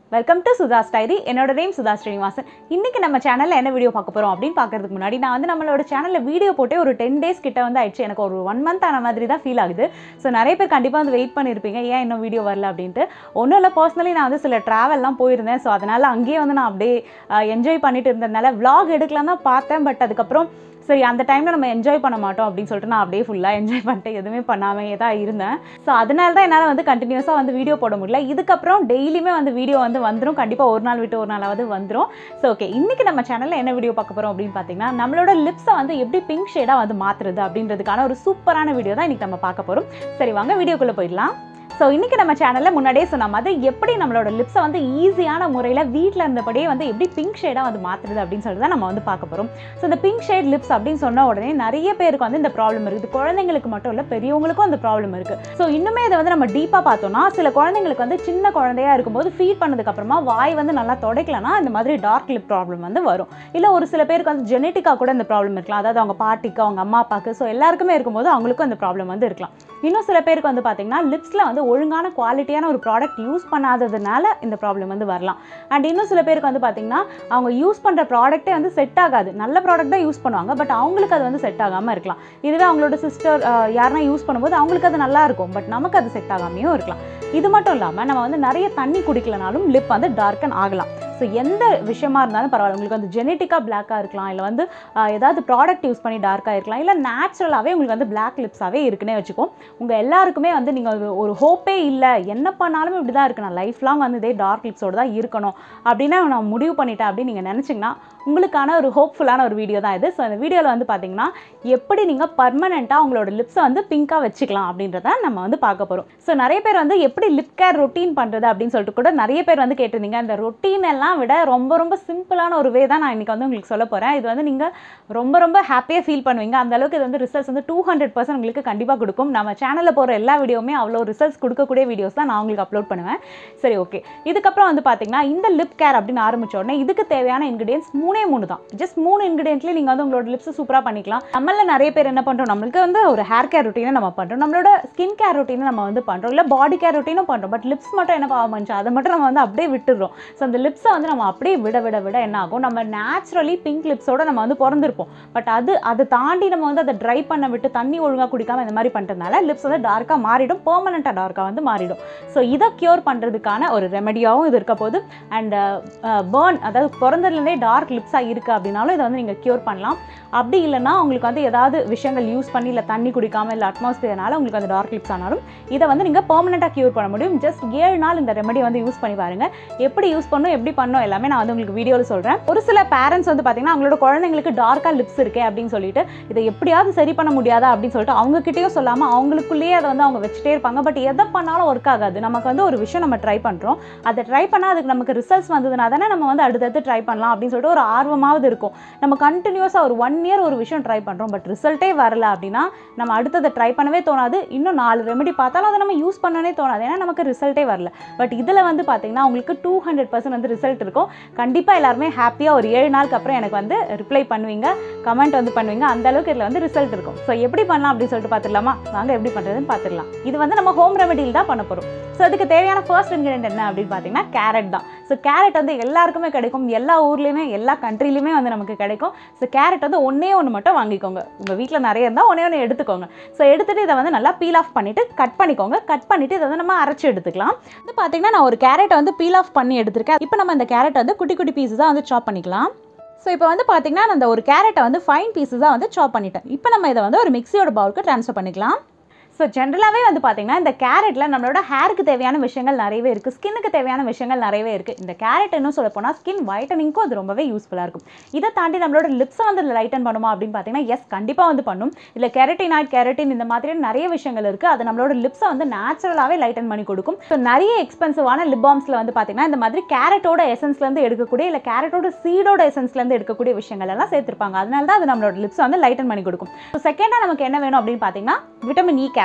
welcome to Sudha ஸ்டைரி என்னோட name Sudha Srinivasan இன்னைக்கு நம்ம சேனலில் என்ன வீடியோ பார்க்க போகிறோம் அப்படின்னு பார்க்கறதுக்கு முன்னாடி நான் வந்து நம்மளோட சேனலில் வீடியோ போட்டே ஒரு டென் டேஸ் கிட்ட வந்து ஆயிடுச்சு எனக்கு ஒரு ஒன் மந்த் ஆன மாதிரி தான் ஃபீல் ஆகுது ஸோ நிறைய பேர் கண்டிப்பாக வந்து வெயிட் பண்ணியிருப்பீங்க ஏன் இன்னும் வீடியோ வரல அப்படின்ட்டு ஒன்றும் இல்லை பர்சனலி நான் வந்து சில ட்ராவல்லாம் போயிருந்தேன் ஸோ அதனால் அங்கேயே வந்து நான் அப்படியே என்ஜாய் பண்ணிட்டு இருந்ததுனால vlog எடுக்கலாம் தான் பார்த்தேன் பட் அதுக்கப்புறம் சரி அந்த டைமில் நம்ம என்ஜாய் பண்ண மாட்டோம் அப்படின்னு சொல்லிட்டு நான் அப்படியே ஃபுல்லாக என்ஜாய் பண்ணிட்டு எதுவுமே பண்ணாமே தான் இருந்தேன் ஸோ அதனால தான் என்னால் வந்து கண்டினியூஸாக வந்து வீடியோ போட முடியல இதுக்கப்புறம் டெய்லியுமே வந்து வீடியோ வந்து வந்துடும் கண்டிப்பாக ஒரு நாள் விட்டு ஒரு நாளாவது வந்துடும் ஸோ ஓகே இன்றைக்கி நம்ம சேனலில் என்ன வீடியோ பார்க்க போகிறோம் அப்படின்னு பார்த்தீங்கன்னா நம்மளோட லிப்ஸை வந்து எப்படி பிங்க் ஷேடாக வந்து மாற்றுறது அப்படின்றதுக்கான ஒரு சூப்பரான வீடியோ தான் இன்றைக்கி நம்ம பார்க்க போகிறோம் சரி வாங்க வீடியோக்குள்ளே போயிடலாம் ஸோ இன்றைக்கி நம்ம சேனலில் முன்னாடியே சொன்ன மாதிரி எப்படி நம்மளோட லிப்ஸை வந்து ஈஸியான முறையில் வீட்டில் இருந்தபடியே வந்து எப்படி பிங்க் ஷேடாக வந்து மாற்றுறது அப்படின்னு சொல்லிட்டு தான் நம்ம வந்து பார்க்க போகிறோம் ஸோ இந்த பிங்க் ஷேட் லிப்ஸ் அப்படின்னு சொன்ன உடனே நிறைய பேருக்கு வந்து இந்த ப்ராப்ளம் இருக்குது குழந்தைங்களுக்கு மட்டும் இல்லை பெரியவங்களுக்கும் அந்த ப்ராப்ளம் இருக்குது ஸோ இன்னுமே இதை வந்து நம்ம டீப்பாக பார்த்தோம்னா சில குழந்தைங்களுக்கு வந்து சின்ன குழந்தையா இருக்கும்போது ஃபீட் பண்ணதுக்கு அப்புறமா வாய் வந்து நல்லா தொடக்கலனா இந்த மாதிரி டார்க் லிப் ப்ராப்ளம் வந்து வரும் இல்லை ஒரு சில பேருக்கு வந்து ஜெனட்டிக்காக கூட இந்த ப்ராப்ளம் இருக்கலாம் அதாவது அவங்க பாட்டிக்கு அவங்க அம்மா அப்பாவுக்கு ஸோ எல்லாருக்குமே இருக்கும்போது அவங்களுக்கும் அந்த ப்ராப்ளம் வந்து இருக்கலாம் இன்னும் சில பேருக்கு வந்து பார்த்தீங்கன்னா லிப்ஸில் வந்து ஒழுங்கான குவாலிட்டியான ஒரு ப்ராடக்ட் யூஸ் பண்ணாததுனால இந்த ப்ராப்ளம் வந்து வரலாம் அண்ட் இன்னும் சில பேருக்கு வந்து பார்த்தீங்கன்னா அவங்க யூஸ் பண்ணுற ப்ராடக்ட்டே வந்து செட் ஆகாது நல்ல ப்ராடக்ட் தான் யூஸ் பண்ணுவாங்க பட் அவங்களுக்கு அது வந்து செட் ஆகாமல் இருக்கலாம் இதுவே அவங்களோட சிஸ்டர் யாருன்னா யூஸ் பண்ணும்போது அவங்களுக்கு அது நல்லா இருக்கும் பட் நமக்கு அது செட் ஆகாமையும் இருக்கலாம் இது மட்டும் இல்லாமல் நம்ம வந்து நிறைய தண்ணி குடிக்கலனாலும் லிப் வந்து டார்க்கன் ஆகலாம் ஸோ எந்த விஷயமா இருந்தாலும் பரவாயில்ல உங்களுக்கு வந்து ஜெனட்டிக்காக பிளாக்காக இருக்கலாம் இல்லை வந்து ஆஹ், ஏதாவது ப்ராடக்ட் யூஸ் பண்ணி டார்க்காக இருக்கலாம் இல்லை நேச்சுரலாகவே உங்களுக்கு வந்து பிளாக் லிப்ஸாகவே இருக்குன்னே வச்சுக்கோம் உங்கள் எல்லாருக்குமே வந்து நீங்கள் ஒரு ஒரு ஹோப்பே இல்லை என்ன பண்ணாலும் இப்படி தான் இருக்கு நான் லைஃப் லாங் வந்து இதே டார்க் லிப்ஸோடு தான் இருக்கணும் அப்படின்னா நான் முடிவு பண்ணிட்டேன் அப்படின்னு நீங்கள் நினச்சிங்கன்னா உங்களுக்கான ஒரு ஹோப்ஃபுல்லான ஒரு வீடியோ தான் இது ஸோ அந்த வீடியோவில் வந்து பார்த்தீங்கன்னா எப்படி நீங்கள் பர்மனெண்ட்டாக உங்களோட லிப்ஸை வந்து பிங்காக வச்சுக்கலாம் அப்படின்றத நம்ம வந்து பார்க்க போகிறோம் ஸோ நிறைய பேர் வந்து எப்படி லிப் கேர் ரொட்டீன் பண்ணுறது அப்படின்னு சொல்லிட்டு கூட நிறைய பேர் வந்து கேட்டிருந்தீங்க அந்த ரொட்டீன் எல்லாம் விட ரொம்ப ரொம்ப சிம்பிளான ஒரு வே தான் நான் இன்றைக்கி வந்து உங்களுக்கு சொல்ல போகிறேன் இது வந்து நீங்கள் ரொம்ப ரொம்ப ஹாப்பியாக ஃபீல் பண்ணுவீங்க அந்த அளவுக்கு இது வந்து ரிசல்ட்ஸ் வந்து டூ ஹண்ட்ரட் பர்சன்ட் உங்களுக்கு கண்டிப்பாக கொடுக்கும் நம்ம சேனலில் போகிற எல்லா வீடியோவுமே அவ்வளோ ரிசல்ட்ஸ் கொடுக்கக்கூடிய வீடியோஸ் தான் நான் உங்களுக்கு அப்லோட் பண்ணுவேன் சரி ஓகே இதுக்கப்புறம் வந்து பார்த்தீங்கன்னா இந்த லிப் கேர் அப்படின்னு ஆரம்பிச்ச உடனே இதுக்கு தேவையான இன்கிரியன்ஸ் மூணே மூணு தான் ஜஸ்ட் மூணு இன்கிரியன்ட்லேயே நீங்கள் வந்து உங்களோட லிப்ஸ் சூப்பராக பண்ணிக்கலாம் நம்மள நிறைய பேர் என்ன பண்ணுறோம் நம்மளுக்கு வந்து ஒரு ஹேர் கேர் ரொட்டீனை நம்ம பண்ணுறோம் நம்மளோட ஸ்கின் கேர் ரொட்டீனை நம்ம வந்து பண்ணுறோம் இல்லை பாடி கேர் ரொட்டீனும் பண்ணுறோம் பட் லிப்ஸ் மட்டும் என்ன பாவம் பண்ணுச்சு அதை மட்டும் நம்ம வந்து அப்படியே விட்டுடுறோம் ஸோ அந்த லிப்ஸை வந்து நம்ம அப்படியே விட விட விட என்ன ஆகும் நம்ம நேச்சுரலி பிங்க் லிப்ஸோட நம்ம வந்து பிறந்திருப்போம் பட் அது அதை தாண்டி நம்ம வந்து அதை ட்ரை பண்ண விட்டு தண்ணி ஒழுங்காக குடிக்காம இந்த மாதிரி பண்ணுறதுனால லிப்ஸ் வந்து டார்க்காக மாறிடும் பெர்மனெண்ட்டாக டார்க்காக வந்து மாறிடும் ஸோ இதை க்யூர் பண்ணுறதுக்கான ஒரு ரெமெடியாகவும் இது இருக்க போது அண்ட் பேர்ன் அதாவது பிறந்ததுலேருந்தே டார்க் லிப்ஸாக இருக்குது அப்படின்னாலும் இதை வந்து நீங்கள் க்யூர் பண்ணலாம் அப்படி இல்லைன்னா உங்களுக்கு வந்து ஏதாவது விஷயங்கள் யூஸ் பண்ணி இல்லை தண்ணி குடிக்காமல் இல்லை அட்மாஸ்பியர்னால உங்களுக்கு அந்த டார்க் லிப்ஸ் ஆனாலும் இதை வந்து நீங்கள் பெர்மனெண்ட்டாக க்யூர் பண்ண முடியும் ஜஸ்ட் ஏழு நாள் இந்த ரெமெடி வந்து யூஸ் பண்ணி பாருங்க எப்படி யூஸ் பண்ணணும் எப்படி பண்ணணும் எல்லாமே நான் வந்து உங்களுக்கு வீடியோவில் சொல்கிறேன் ஒரு சில பேரண்ட்ஸ் வந்து பார்த்தீங்கன்னா அவங்களோட குழந்தைங்களுக்கு டார்க்காக லிப்ஸ் இருக்கே அப்படின்னு சொல்லிட்டு இதை எப்படியாவது சரி பண்ண முடியாதா அப்படின்னு சொல்லிட்டு அவங்க கிட்டேயும் சொல்லாமல் அவங்களுக்குள்ளேயே அதை வந்து அவங்க வச்சுட்டே இருப்பாங்க பட் எதை பண்ணாலும் ஒர்க் ஆகாது நமக்கு வந்து ஒரு விஷயம் நம்ம ட்ரை பண்ணுறோம் அதை ட்ரை பண்ணால் அதுக்கு நமக்கு ரிசல்ட்ஸ் வந்ததுனா தானே நம்ம வந்து அடுத்தடுத்து ட்ரை பண்ணலாம் அப்படின்னு சொல்லிட்டு ஒரு ஆர்வமாவது இருக்கும் நம்ம கண்டினியூஸாக ஒரு ஒன் இயர் ஒரு விஷயம் ட்ரை பண்ணுறோம் பட் ரிசல்ட்டே வரல அப்படின்னா நம்ம அடுத்ததை ட்ரை பண்ணவே தோணாது இன்னும் நாலு ரெமெடி பார்த்தாலும் அதை நம்ம யூஸ் பண்ணனே தோணாது ஏன்னா நமக்கு ரிசல்ட்டே வரல பட் இதில் வந்து பார்த்தீங்கன்னா உங்களுக்கு டூ ஹண்ட்ரட் பர்சன்ட் வந்து ரிசல்ட் இருக்கும் கண்டிப்பாக எல்லாருமே ஹாப்பியாக ஒரு ஏழு நாளுக்கு அப்புறம் எனக்கு வந்து ரிப்ளை பண்ணுவீங்க கமெண்ட் வந்து பண்ணுவீங்க அந்த அளவுக்கு இதில் வந்து ரிசல்ட் இருக்கும் ஸோ எப்படி பண்ணலாம் அப்படின்னு சொல்லிட்டு பார்த்துடலாமா வாங்க எப்படி பண்ணுறதுன்னு பார்த்துடலாம் இது வந்து நம்ம ஹோம் ரெமெடியில் தான் பண்ண போகிறோம் ஸோ அதுக்கு தேவையான ஃபர்ஸ்ட் இன்கிரியன்ட் என்ன அப்படின்னு பார்த்தீங்கன்னா கேரட் தான் ஸோ கேரட் வந்து எல்லாருக்குமே கிடைக்கும் எல்லா ஊர்லேயுமே எல்லா கண்ட்ரிலையுமே வந்து நமக்கு கிடைக்கும் ஸோ கேரட் வந்து ஒன்றே ஒன்று மட்டும் வாங்கிக்கோங்க உங்கள் வீட்டில் நிறைய இருந்தால் ஒன்றே ஒன்று எடுத்துக்கோங்க ஸோ எடுத்துகிட்டு இதை வந்து நல்லா பீல் ஆஃப் பண்ணிவிட்டு கட் பண்ணிக்கோங்க கட் பண்ணிவிட்டு இதை வந்து நம்ம அரைச்சி எடுத்துக்கலாம் வந்து பார்த்தீங்கன்னா நான் ஒரு கேரட்டை வந்து பீல் ஆஃப் பண்ணி எடுத்திருக்கேன் இப்போ நம்ம இந்த கேரட்டை வந்து குட்டி குட்டி பீஸஸாக வந்து சாப் பண்ணிக்கலாம் ஸோ இப்போ வந்து பார்த்தீங்கன்னா நான் அந்த ஒரு கேரட்டை வந்து ஃபைன் பீஸஸாக வந்து சாப் பண்ணிட்டேன் இப்போ நம்ம இதை வந்து ஒரு மிக்ஸியோட பவுலுக்கு ட்ரான்ஸ்ஃபர் பண்ணிக்கலாம் ஸோ ஜென்ரலாகவே வந்து பார்த்தீங்கன்னா இந்த கேரட்டில் நம்மளோட ஹேருக்கு தேவையான விஷயங்கள் நிறையவே இருக்குது ஸ்கின்னுக்கு தேவையான விஷயங்கள் நிறையவே இருக்குது இந்த கேரட் இன்னும் சொல்ல போனால் ஸ்கின் வைட்டனிங்க்கும் அது ரொம்பவே யூஸ்ஃபுல்லாக இருக்கும் இதை தாண்டி நம்மளோட லிப்ஸை வந்து லைட்டன் பண்ணுமா அப்படின்னு பார்த்தீங்கன்னா எஸ் கண்டிப்பாக வந்து பண்ணும் இல்லை கெரட்டினாய்ட் கெரட்டின் இந்த மாதிரி நிறைய விஷயங்கள் இருக்குது அது நம்மளோட லிப்ஸை வந்து நேச்சுரலாகவே லைட்டன் பண்ணி கொடுக்கும் ஸோ நிறைய எக்ஸ்பென்சிவான லிப் பாம்ஸில் வந்து பார்த்தீங்கன்னா இந்த மாதிரி கேரட்டோட எசன்ஸ்லேருந்து எடுக்கக்கூடிய இல்லை கேரட்டோட சீடோட எசன்ஸ்லேருந்து எடுக்கக்கூடிய விஷயங்கள் எல்லாம் சேர்த்துருப்பாங்க அதனால தான் அது நம்மளோட லிப்ஸை வந்து லைட்டன் பண்ணி கொடுக்கும் ஸோ செகண்டாக நமக்கு என்ன வேணும் அப்படின்னு பார்த்தீங்கன்னா vitamin E cap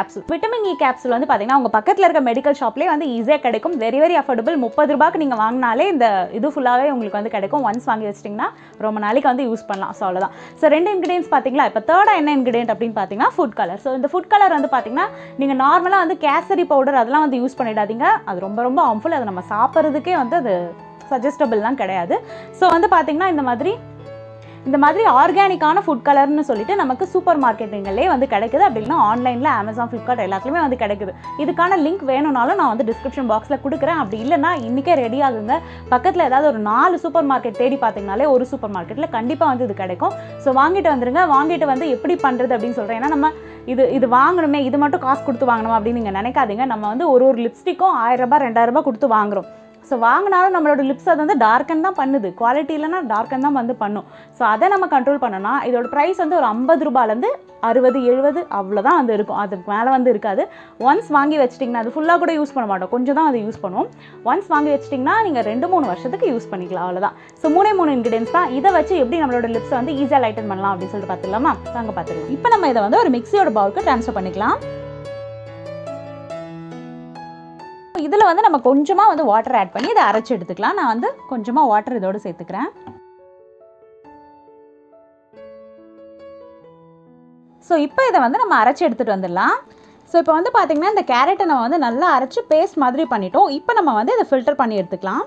capsule vitamin E capsule வந்து பார்த்தீங்கன்னா உங்கள் பக்கத்தில் இருக்க மெடிக்கல் ஷாப்லேயே வந்து ஈஸியாக கிடைக்கும் வெரி வெரி அஃபோர்டபுள் முப்பது ரூபாய்க்கு நீங்கள் வாங்கினாலே இந்த இது ஃபுல்லாகவே உங்களுக்கு வந்து கிடைக்கும் ஒன்ஸ் வாங்கி வச்சிட்டிங்கன்னா ரொம்ப நாளைக்கு வந்து யூஸ் பண்ணலாம் ஸோ அவ்வளோதான் ஸோ ரெண்டு இன்கிரியன்ஸ் பார்த்தீங்களா இப்போ தேர்டாக என்ன இன்கிரியன்ட் அப்படின்னு பார்த்தீங்கன்னா ஃபுட் கலர் ஸோ இந்த ஃபுட் கலர் வந்து பார்த்தீங்கன்னா நீங்கள் நார்மலாக வந்து கேசரி பவுடர் அதெல்லாம் வந்து யூஸ் பண்ணிடாதீங்க அது ரொம்ப ரொம்ப ஹார்ம்ஃபுல் அதை நம்ம சாப்பிட்றதுக்கே வந்து அது சஜஸ்டபிள்லாம் கிடையாது ஸோ வந்து பார்த்தீங்கன்னா இந்த மாதிரி இந்த மாதிரி ஆர்கானிக்கான ஃபுட் கலர்னு சொல்லிட்டு நமக்கு சூப்பர் மார்க்கெட்டுங்களே வந்து கிடைக்குது அப்படின்னா ஆன்லைனில் அமேசான் ஃப்ளிப்கார்ட் எல்லாத்துலேயுமே வந்து கிடைக்குது இதுக்கான லிங்க் வேணும்னாலும் நான் வந்து டிஸ்கிரிப்ஷன் பாக்ஸில் கொடுக்குறேன் அப்படி இல்லைனா இன்றைக்கே ரெடி ஆகுங்க பக்கத்தில் ஏதாவது ஒரு நாலு சூப்பர் மார்க்கெட் தேடி பார்த்தீங்கனாலே ஒரு சூப்பர் மார்க்கெட்டில் கண்டிப்பாக வந்து இது கிடைக்கும் ஸோ வாங்கிட்டு வந்துருங்க வாங்கிட்டு வந்து எப்படி பண்ணுறது அப்படின்னு சொல்கிறேன் ஏன்னா நம்ம இது இது வாங்கணுமே இது மட்டும் காசு கொடுத்து வாங்கணும் அப்படின்னு நீங்கள் நினைக்காதீங்க நம்ம வந்து ஒரு ஒரு லிப்ஸ்டிக்கும் ஆயிரம் ரூபாய் ரெண்டாயிரம் ரூபாய் கொடுத்து வாங்குறோம் ஸோ வாங்கினாலும் நம்மளோட லிப்ஸ் அது வந்து டார்க்கன் தான் பண்ணுது குவாலிட்டி இல்லைனா டார்க்கன் தான் வந்து பண்ணும் ஸோ அதை நம்ம கண்ட்ரோல் பண்ணோம்னா இதோட ப்ரைஸ் வந்து ஒரு ஐம்பது ரூபாயிலேருந்து அறுபது எழுபது அவ்வளோதான் வந்து இருக்கும் அதுக்கு மேலே வந்து இருக்காது ஒன்ஸ் வாங்கி வச்சிட்டிங்கன்னா அது ஃபுல்லாக கூட யூஸ் பண்ண மாட்டோம் கொஞ்சம் தான் அது யூஸ் பண்ணுவோம் ஒன்ஸ் வாங்கி வச்சிட்டிங்கன்னா நீங்கள் ரெண்டு மூணு வருஷத்துக்கு யூஸ் பண்ணிக்கலாம் அவ்வளோதான் ஸோ மூணே மூணு இன்கிரியன்ஸ் தான் இதை வச்சு எப்படி நம்மளோட லிப்ஸை வந்து ஈஸியாக லைட்டன் பண்ணலாம் அப்படின்னு சொல்லிட்டு பார்த்துக்கலாமா வாங்க பார்த்துக்கலாம் இப்போ நம்ம இதை வந்து ஒரு மிக்ஸியோட பவுலுக்கு ட்ரான்ஸ்ஃபர் பண்ணிக்கலாம் இதில் வந்து நம்ம கொஞ்சமாக வந்து வாட்டர் ஆட் பண்ணி இதை அரைச்சி எடுத்துக்கலாம் நான் வந்து கொஞ்சமாக வாட்டர் இதோடு சேர்த்துக்கிறேன் ஸோ இப்போ இதை வந்து நம்ம அரைச்சி எடுத்துகிட்டு வந்துடலாம் ஸோ இப்போ வந்து பார்த்திங்கன்னா இந்த கேரட்டை நம்ம வந்து நல்லா அரைச்சி பேஸ்ட் மாதிரி பண்ணிட்டோம் இப்போ நம்ம வந்து இதை ஃபில்டர் பண்ணி எடுத்துக்கலாம்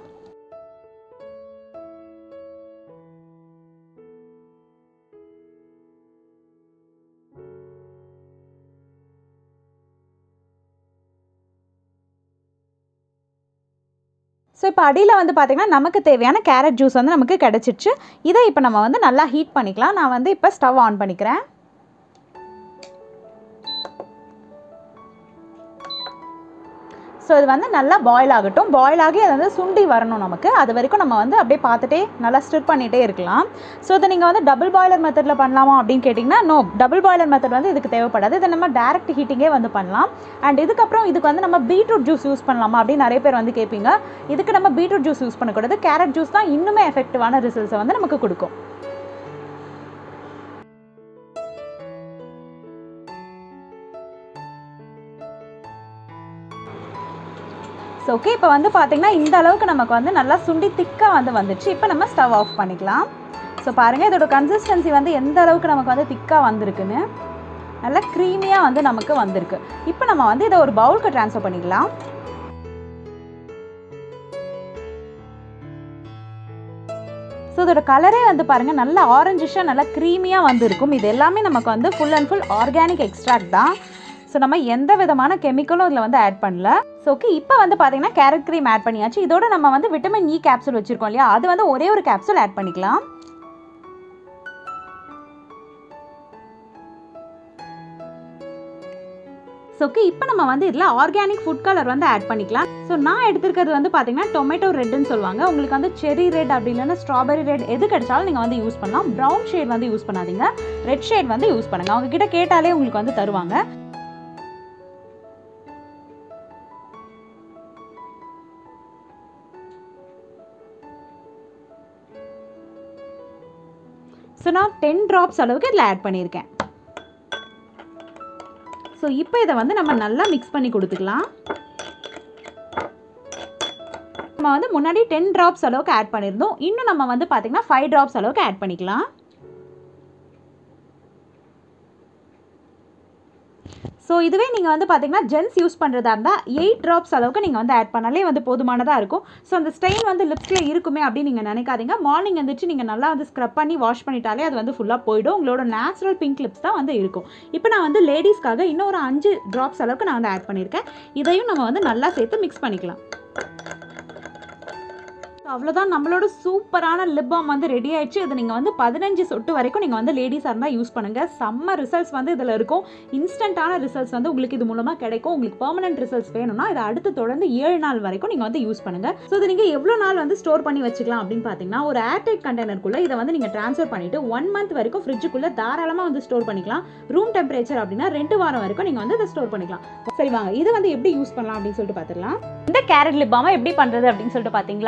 ஸோ இப்போ அடியில் வந்து பார்த்திங்கன்னா நமக்கு தேவையான கேரட் ஜூஸ் வந்து நமக்கு கிடச்சிருச்சு இதை இப்போ நம்ம வந்து நல்லா ஹீட் பண்ணிக்கலாம் நான் வந்து இப்போ ஸ்டவ் ஆன் பண்ணிக்கிறேன் ஸோ இது வந்து நல்லா பாயில் ஆகட்டும் பாயில் ஆகி அது வந்து சுண்டி வரணும் நமக்கு அது வரைக்கும் நம்ம வந்து அப்படியே பார்த்துட்டே நல்லா ஸ்டிர் பண்ணிகிட்டே இருக்கலாம் ஸோ இதை நீங்கள் வந்து டபுள் பாய்லர் மெத்தடில் பண்ணலாமா அப்படின்னு கேட்டிங்கன்னா நோ டபுள் பாய்லர் மெத்தட் வந்து இதுக்கு தேவைப்படாது இதை நம்ம டேரக்ட் ஹீட்டிங்கே வந்து பண்ணலாம் அண்ட் இதுக்கப்புறம் இதுக்கு வந்து நம்ம பீட்ரூட் ஜூஸ் யூஸ் பண்ணலாமா அப்படின்னு நிறைய பேர் வந்து கேட்பீங்க இதுக்கு நம்ம பீட்ரூட் ஜூஸ் யூஸ் பண்ணக்கூடாது கேரட் ஜூஸ் தான் இன்னுமே எஃபெக்டிவான ரிசல்ட்ஸை வந்து நமக்கு கொடுக்கும் ஸோ ஓகே இப்போ வந்து பார்த்திங்கன்னா இந்த அளவுக்கு நமக்கு வந்து நல்லா சுண்டி திக்காக வந்து வந்துச்சு இப்போ நம்ம ஸ்டவ் ஆஃப் பண்ணிக்கலாம் ஸோ பாருங்கள் இதோட கன்சிஸ்டன்சி வந்து எந்த அளவுக்கு நமக்கு வந்து திக்காக வந்திருக்குன்னு நல்லா க்ரீமியாக வந்து நமக்கு வந்திருக்கு இப்போ நம்ம வந்து இதை ஒரு பவுலுக்கு ட்ரான்ஸ்ஃபர் பண்ணிக்கலாம் ஸோ இதோட கலரே வந்து பாருங்கள் நல்லா ஆரஞ்சிஷாக நல்லா க்ரீமியாக வந்துருக்கும் இது எல்லாமே நமக்கு வந்து full and full organic extract தான் ஸோ நம்ம எந்த விதமான கெமிக்கலும் இதில் வந்து ஆட் பண்ணல ஸோ ஓகே இப்போ வந்து பார்த்தீங்கன்னா கேரட் க்ரீம் ஆட் பண்ணியாச்சு இதோட நம்ம வந்து விட்டமின் இ கேப்சூல் வச்சுருக்கோம் இல்லையா அது வந்து ஒரே ஒரு கேப்சூல் ஆட் பண்ணிக்கலாம் ஸோ ஓகே இப்போ நம்ம வந்து இதில் ஆர்கானிக் ஃபுட் கலர் வந்து ஆட் பண்ணிக்கலாம் ஸோ நான் எடுத்துருக்கிறது வந்து பார்த்தீங்கன்னா டொமேட்டோ ரெட்னு சொல்லுவாங்க உங்களுக்கு வந்து செரி ரெட் அப்படி இல்லைன்னா ஸ்ட்ராபெரி ரெட் எது கிடைச்சாலும் நீங்கள் வந்து யூஸ் பண்ணலாம் ப்ரௌன் ஷேட் வந்து யூஸ் பண்ணாதீங்க ரெட் ஷேட் வந்து யூஸ் பண்ணுங்கள் அவங்க கிட்ட கேட்டாலே உங்களுக்கு வந்து தருவாங்க ஸோ நான் டென் ட்ராப்ஸ் அளவுக்கு இதில் ஆட் பண்ணியிருக்கேன் ஸோ இப்போ இதை வந்து நம்ம நல்லா மிக்ஸ் பண்ணி கொடுத்துக்கலாம் நம்ம வந்து முன்னாடி டென் ட்ராப்ஸ் அளவுக்கு ஆட் பண்ணியிருந்தோம் இன்னும் நம்ம வந்து பார்த்திங்கன்னா ஃபைவ் ட்ராப்ஸ் அளவுக்கு ஆட் பண்ணிக்கலாம் ஸோ இதுவே நீங்கள் வந்து பார்த்தீங்கன்னா ஜென்ஸ் யூஸ் பண்ணுறதா இருந்தால் எயிட் ட்ராப்ஸ் அளவுக்கு நீங்கள் வந்து ஆட் பண்ணாலே வந்து போதுமானதாக இருக்கும் ஸோ அந்த ஸ்டெயின் வந்து லிப்ஸில் இருக்குமே அப்படின்னு நீங்கள் நினைக்காதீங்க மார்னிங் வந்துச்சு நீங்கள் நல்லா வந்து ஸ்க்ரப் பண்ணி வாஷ் பண்ணிட்டாலே அது வந்து ஃபுல்லாக போயிடும் உங்களோட நேச்சுரல் பிங்க் லிப்ஸ் தான் வந்து இருக்கும் இப்போ நான் வந்து லேடிஸ்க்காக இன்னும் ஒரு அஞ்சு ட்ராப்ஸ் அளவுக்கு நான் வந்து ஆட் பண்ணியிருக்கேன் இதையும் நம்ம வந்து நல்லா சேர்த்து மிக்ஸ் பண்ணிக்கலாம் அவ்வளோதான் நம்மளோட சூப்பரான லிப் பாம் வந்து ரெடி ஆயிடுச்சு இது நீங்கள் வந்து பதினஞ்சு சொட்டு வரைக்கும் நீங்கள் வந்து லேடிஸாக இருந்தால் யூஸ் பண்ணுங்கள் செம்ம ரிசல்ட்ஸ் வந்து இதில் இருக்கும் இன்ஸ்டண்ட்டான ரிசல்ட்ஸ் வந்து உங்களுக்கு இது மூலமாக கிடைக்கும் உங்களுக்கு பெர்மனன்ட் ரிசல்ட்ஸ் வேணும்னா இதை அடுத்து தொடர்ந்து ஏழு நாள் வரைக்கும் நீங்கள் வந்து யூஸ் பண்ணுங்கள் ஸோ இது நீங்கள் எவ்வளோ நாள் வந்து ஸ்டோர் பண்ணி வச்சுக்கலாம் அப்படின்னு பார்த்தீங்கன்னா ஒரு ஏர்டைட் கண்டெய்னருக்குள்ளே இதை வந்து நீங்கள் ட்ரான்ஸ்ஃபர் பண்ணிவிட்டு ஒன் மந்த் வரைக்கும் ஃப்ரிட்ஜுக்குள்ளே தாராளமாக வந்து ஸ்டோர் பண்ணிக்கலாம் ரூம் டெம்பரேச்சர் அப்படின்னா ரெண்டு வாரம் வரைக்கும் நீங்கள் வந்து இதை ஸ்டோர் பண்ணிக்கலாம் சரி வாங்க இதை வந்து எப்படி யூஸ் பண்ணலாம் அப்படின்னு சொல்லிட்டு பார்த்துக்கலாம் இந்த கேரட் லிப் பாமை எப்படி பண்ணுறது அப்படின்னு சொல்லிட்டு பார்த்தீங்களா இதை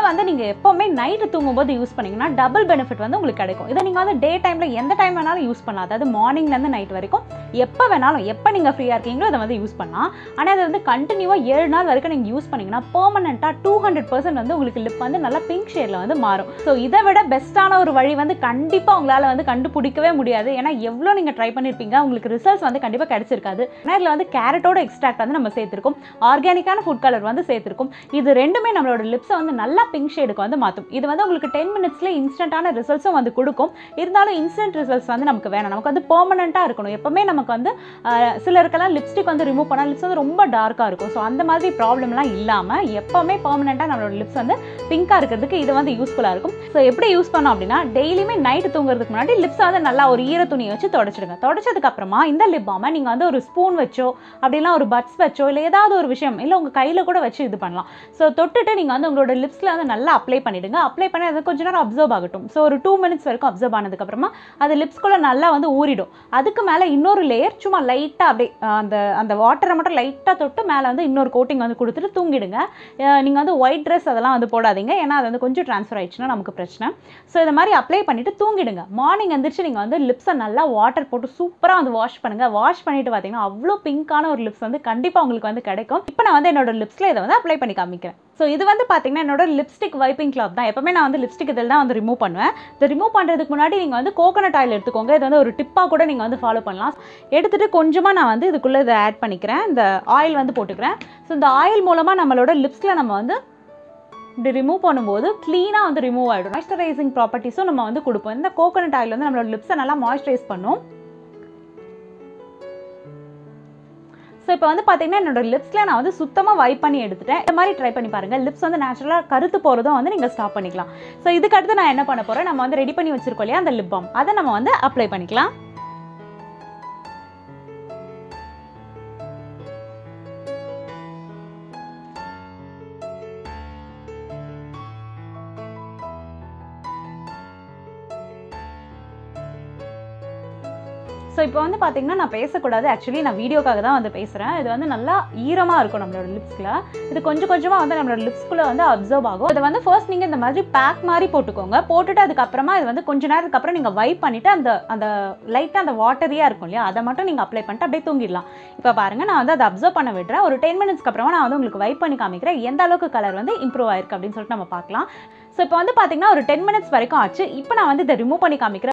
வந்து நீங்கள் எப்போவுமே நைட்டு தூங்கும்போது யூஸ் பண்ணீங்கன்னா டபுள் பெனிஃபிட் வந்து உங்களுக்கு கிடைக்கும் இதை நீங்கள் வந்து டே டைமில் எந்த டைம் வேணாலும் யூஸ் பண்ணலாம் அதாவது மார்னிங்லேருந்து நைட் வரைக்கும் எப்போ வேணாலும் எப்போ நீங்கள் ஃப்ரீயாக இருக்கீங்களோ அதை வந்து யூஸ் பண்ணலாம் ஆனால் அதை வந்து கண்டினியூவாக ஏழு நாள் வரைக்கும் நீங்கள் யூஸ் பண்ணீங்கன்னா பெர்மனெண்ட்டாக டூ ஹண்ட்ரட் பர்சன்ட் வந்து உங்களுக்கு லிப் வந்து நல்லா பிங்க் ஷேடில் வந்து மாறும் ஸோ இதை விட பெஸ்ட்டான ஒரு வழி வந்து கண்டிப்பாக உங்களால் வந்து கண்டுபிடிக்கவே முடியாது ஏன்னா எவ்வளோ நீங்கள் ட்ரை பண்ணியிருப்பீங்க உங்களுக்கு ரிசல்ட்ஸ் வந்து கண்டிப்பாக கிடைச்சிருக்காது ஏன்னா இதில் வந்து கேரட்டோட எக்ஸ்ட்ராக்ட் வந்து நம்ம சேர்த்துருக்கோம் ஆர்கானிக்கான ஃபுட் கலர் வந்து சேர்த்துருக்கோம் இது ரெண்டுமே நம்மளோட லிப்ஸை வந்து நல்லா பிங்க் ஷேடுக்கு வந்து மாற்றும் இது வந்து உங்களுக்கு டென் மினிட்ஸ்ல இன்ஸ்டன்ட்டான ரிசல்ட்ஸும் வந்து கொடுக்கும் இருந்தாலும் இன்ஸ்டன்ட் ரிசல்ட்ஸ் வந்து நமக்கு வேணும் நமக்கு வந்து பெர்மனெண்ட்டாக இருக்கணும் எப்பவுமே நமக்கு வந்து ஆஹ், சிலருக்கெல்லாம் லிப்ஸ்டிக் வந்து ரிமூவ் பண்ணால் லிப்ஸ் வந்து ரொம்ப டார்க்காக இருக்கும் ஸோ அந்த மாதிரி ப்ராப்ளம்லாம் இல்லாமல் எப்பவுமே பெர்மனெண்ட்டாக நம்மளோட லிப்ஸ் வந்து பிங்காக இருக்கிறதுக்கு இது வந்து யூஸ்ஃபுல்லாக இருக்கும் ஸோ எப்படி யூஸ் பண்ணோம் அப்படின்னா டெய்லியுமே நைட்டு தூங்குறதுக்கு முன்னாடி லிப்ஸ் வந்து நல்லா ஒரு ஈர துணியை வச்சு தொடச்சிடுங்க தொடச்சதுக்கு அப்புறமா இந்த லிப் பாமை நீங்கள் வந்து ஒரு ஸ்பூன் வச்சோ அப்படிலாம் ஒரு பட்ஸ் வச்சோ இல்லை ஏதாவது ஒரு விஷயம் இல்லை உங்கள் கையில் கூட வச்சு இது பண்ணலாம் ஸோ தொட்டுட்டு நீங்கள் வந்து உங்களோட லிப்ஸில் வந்து நல்லா அப்ளை பண்ணிடுங்க அப்ளை பண்ணி அது கொஞ்ச நேரம் அப்சர்வ் ஆகட்டும் ஸோ ஒரு டூ மினிட்ஸ் வரைக்கும் அப்சர்வ் ஆனதுக்கப்புறமா அது லிப்ஸ்குள்ளே நல்லா வந்து ஊறிடும் அதுக்கு மேலே இன்னொரு லேயர் சும்மா லைட்டாக அப்படியே அஹ், அந்த அந்த வாட்டரை மட்டும் லைட்டாக தொட்டு மேலே வந்து இன்னொரு கோட்டிங் வந்து கொடுத்துட்டு தூங்கிடுங்க நீங்கள் வந்து ஒயிட் ட்ரெஸ் அதெல்லாம் வந்து போடாதீங்க ஏன்னா அது வந்து கொஞ்சம் ட்ரான்ஸ்ஃபர் ஆயிடுச்சுன்னா நமக்கு பிரச்சனை ஸோ இந்த மாதிரி அப்ளை பண்ணிவிட்டு தூங்கிடுங்க மார்னிங் எந்திரிச்சு நீங்கள் வந்து லிப்ஸை நல்லா வாட்டர் போட்டு சூப்பராக வந்து வாஷ் பண்ணுங்கள் வாஷ் பண்ணிட்டு பார்த்தீங்கன்னா அவ்வளோ பிங்க்கான ஒரு லிப்ஸ் வந்து கண்டிப்பாக உங்களுக்கு வந்து கிடைக்கும் இப்போ நான் வந்து என்னோட லிப்ஸில் இதை வந்து அப்ளை பண்ணி காமிக்கிறேன் ஸோ இது வந்து பார்த்தீங்கன்னா என்னோட லிப்ஸ்டிக் வைப்பிங் கிளாத் தான் எப்பவுமே நான் வந்து லிப்ஸ்டிக் இதில் தான் வந்து ரிமூவ் பண்ணுவேன் இதை ரிமூவ் பண்ணுறதுக்கு முன்னாடி நீங்கள் வந்து கோகனட் ஆயில் எடுத்துக்கோங்க இது வந்து ஒரு டிப்பாக கூட நீங்கள் வந்து ஃபாலோ பண்ணலாம் எடுத்துகிட்டு கொஞ்சமாக நான் வந்து இதுக்குள்ளே இதை ஆட் பண்ணிக்கிறேன் இந்த ஆயில் வந்து போட்டுக்கிறேன் ஸோ இந்த ஆயில் மூலமாக நம்மளோட லிப்ஸில் நம்ம வந்து இப்படி ரிமூவ் பண்ணும்போது க்ளீனாக வந்து ரிமூவ் ஆகிடும் மாய்ஸ்சரைசிங் ப்ராப்பர்ட்டிஸும் நம்ம வந்து கொடுப்போம் இந்த கோகனட் ஆயில் வந்து நம்மளோட லிப்ஸை நல்லா மாய்ஸ்சரைஸ் பண்ணும் ஸோ இப்போ வந்து பார்த்தீங்கன்னா என்னோட லிப்ஸில் நான் வந்து சுத்தமாக வைப் பண்ணி எடுத்துட்டேன் இந்த மாதிரி ட்ரை பண்ணி பாருங்கள் லிப்ஸ் வந்து நேச்சுரலாக கருத்து போகிறதும் வந்து நீங்கள் ஸ்டாப் பண்ணிக்கலாம் ஸோ இதுக்கு அடுத்து நான் என்ன பண்ண போகிறேன் நம்ம வந்து ரெடி பண்ணி வச்சிருக்கோம் இல்லையா அந்த லிப் பாம் அதை நம்ம வந்து அப்ளை பண்ணிக்கலாம் ஸோ இப்போ வந்து பார்த்தீங்கன்னா நான் பேசக்கூடாது ஆக்சுவலி நான் வீடியோக்காக தான் வந்து பேசுகிறேன் இது வந்து நல்லா ஈரமாக இருக்கும் நம்மளோட லிப்ஸில் இது கொஞ்சம் கொஞ்சமாக வந்து நம்மளோட லிப்ஸ்குள்ளே வந்து அப்சர்வ் ஆகும் இது வந்து ஃபர்ஸ்ட் நீங்கள் இந்த மாதிரி பேக் மாதிரி போட்டுக்கோங்க போட்டுட்டு அதுக்கப்புறமா இது வந்து கொஞ்ச நேரத்துக்கு அப்புறம் நீங்கள் வைப் பண்ணிவிட்டு அந்த அந்த லைட்டாக அந்த வாட்டரியாக இருக்கும் இல்லையா அதை மட்டும் நீங்கள் அப்ளை பண்ணிட்டு அப்படியே தூங்கிடலாம் இப்போ பாருங்கள் நான் வந்து அதை அப்சர்வ் பண்ண விடுறேன் ஒரு டென் மினிட்ஸ்க்கு அப்புறமா நான் வந்து உங்களுக்கு வைப் பண்ணி காமிக்கிறேன் எந்த அளவுக்கு கலர் வந்து இம்ப்ரூவ் ஆயிருக்கு அப்படின்னு சொல்லிட்டு நம்ம பார்க்கலாம் ஸோ இப்போ வந்து பார்த்தீங்கன்னா ஒரு டென் மினிட்ஸ் வரைக்கும் ஆச்சு இப்போ நான் வந்து இதை ரிமூவ் பண்ணி காமிக்கிறேன்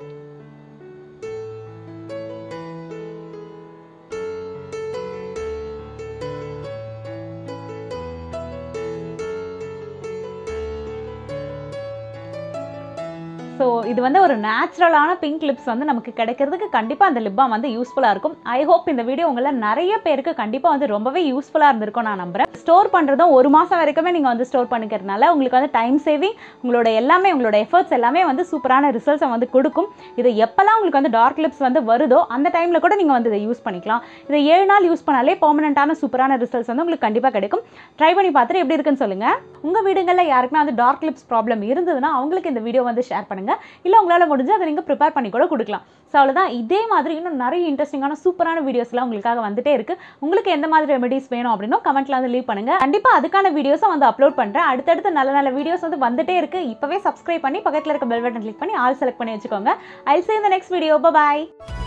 ஸோ இது வந்து ஒரு நேச்சுரலான பிங்க் லிப்ஸ் வந்து நமக்கு கிடைக்கிறதுக்கு கண்டிப்பாக அந்த லிப் பாம் வந்து யூஸ்ஃபுல்லாக இருக்கும் ஐ ஹோப் இந்த வீடியோ உங்களை நிறைய பேருக்கு கண்டிப்பாக வந்து ரொம்பவே யூஸ்ஃபுல்லாக இருந்திருக்கும் நான் நம்புறேன் ஸ்டோர் பண்ணுறதும் ஒரு மாதம் வரைக்குமே நீங்கள் வந்து ஸ்டோர் பண்ணிக்கிறதுனால உங்களுக்கு வந்து டைம் சேவிங் உங்களோட எல்லாமே உங்களோட எஃபர்ட்ஸ் எல்லாமே வந்து சூப்பரான ரிசல்ட்ஸை வந்து கொடுக்கும் இதை எப்போல்லாம் உங்களுக்கு வந்து டார்க் லிப்ஸ் வந்து வருதோ அந்த டைமில் கூட நீங்கள் வந்து இதை யூஸ் பண்ணிக்கலாம் இதை ஏழு நாள் யூஸ் பண்ணாலே பர்மனெண்ட்டான சூப்பரான ரிசல்ட்ஸ் வந்து உங்களுக்கு கண்டிப்பாக கிடைக்கும் ட்ரை பண்ணி பார்த்துட்டு எப்படி இருக்குன்னு சொல்லுங்கள் உங்கள் வீடுகளில் யாருக்குன்னா வந்து டார்க் லிப்ஸ் ப்ராப்ளம் இருந்ததுன்னா அவங்களுக்கு இந்த வீடியோ வந்து ஷேர் பண்ணுங்கள் இல்லை உங்களால் முடிஞ்சு அதை நீங்கள் ப்ரிப்பேர் பண்ணி கூட கொடுக்கலாம் ஸோ அவ்வளோதான் இதே மாதிரி இன்னும் நிறைய இன்ட்ரெஸ்டிங்கான சூப்பரான வீடியோஸ்லாம் உங்களுக்காக வந்துட்டே இருக்குது உங்களுக்கு எந்த மாதிரி ரெமெடிஸ் வேணும் அப்படின்னும் கமெண்ட்ல வந்து லீவ் பண்ணுங்கள் கண்டிப்பாக அதுக்கான வீடியோஸும் வந்து அப்லோட் பண்ணுறேன் அடுத்தடுத்து நல்ல நல்ல வீடியோஸ் வந்து வந்துட்டே இருக்குது இப்போவே சப்ஸ்கிரைப் பண்ணி பக்கத்தில் இருக்க பெல் பட்டன் கிளிக் பண்ணி ஆல் செலக்ட் பண்ணி வச்சுக்கோங்க ஐ சே இந்த நெக்ஸ்ட் வீடியோ பாய்